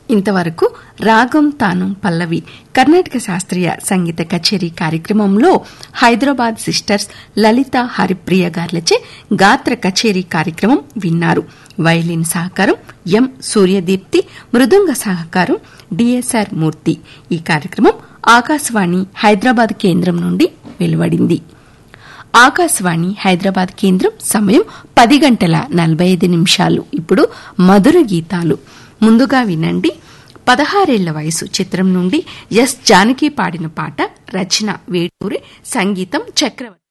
ఇంతవరకు రాగం తానం పల్లవి కర్ణాటక శాస్త్రీయ సంగీత కచేరీ కార్యక్రమంలో హైదరాబాద్ సిస్టర్స్ లలిత హరిప్రియ గార్లచే గాత్ర కచేరీ కార్యక్రమం విన్నారు వైలిన్ సహకారం ఎం సూర్యదీప్తి మృదంగ సహకారం డిఎస్ఆర్ మూర్తి ఈ కార్యక్రమం ఆకాశవాణి హైదరాబాద్ కేంద్రం నుండి వెలువడింది ఆకాశవాణి హైదరాబాద్ కేంద్రం సమయం పది గంటల నలభై ఐదు నిమిషాలు ఇప్పుడు మధుర గీతాలు ముందుగా వినండి పదహారేళ్ల వయసు చిత్రం నుండి ఎస్ జానకి పాడిన పాట రచన వేటూరి సంగీతం చక్రవర్తి